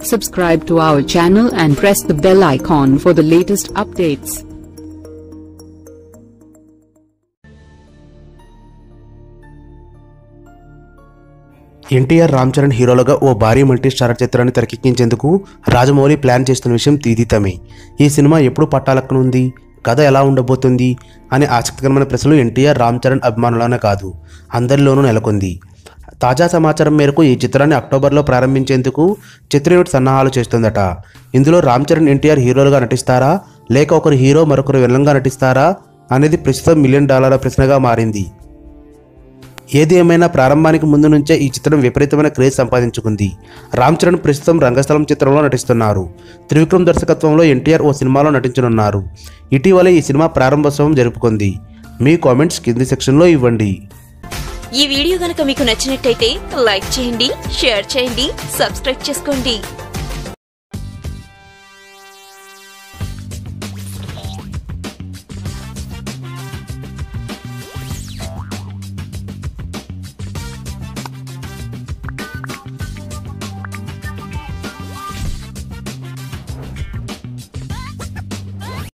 subscribe to our channel and press the bell icon for the latest updates. NTR Ram Charan హీరోలుగా ఓ భారీ multi starrer చిత్రాన్ని తెరకెక్కించేందుకు Rajamouli plan చేస్తున్న విషయం తీదితమే ఈ సినిమా ఎప్పుడు పట్టాలక్కనుంది కథ ఎలా ఉండబోతుంది అనే ఆసక్తికరమైన ప్రశ్నలు ఎన్టీఆర్ రామ్ చరణ్ అభిమానులనే కాదు అందరిలోనూ నెలకొంది తాజా సమాచారం మేరకు ఈ చిత్రాన్ని అక్టోబర్లో ప్రారంభించేందుకు చిత్ర యూనిట్ సన్నాహాలు చేస్తుందట ఇందులో రామ్ చరణ్ ఎన్టీఆర్ హీరోలుగా నటిస్తారా లేక ఒకరు హీరో మరొకరు విలన్గా నటిస్తారా అనేది ప్రస్తుతం మిలియన్ డాలర్ల ప్రశ్నగా మారింది ఏది ఏమైనా ప్రారంభానికి ముందు నుంచే ఈ చిత్రం విపరీతమైన క్రేజ్ సంపాదించుకుంది రామ్ చరణ్ ప్రస్తుతం రంగస్థలం చిత్రంలో నటిస్తున్నారు త్రివిక్రమ్ దర్శకత్వంలో ఎన్టీఆర్ ఓ సినిమాలో నటించనున్నారు ఇటీవలే ఈ సినిమా ప్రారంభోత్సవం జరుపుకుంది మీ కామెంట్స్ కింది సెక్షన్లో ఇవ్వండి ఈ వీడియో గనక మీకు నచ్చినట్టయితే లైక్ చేయండి షేర్ చేయండి సబ్స్క్రైబ్ చేసుకోండి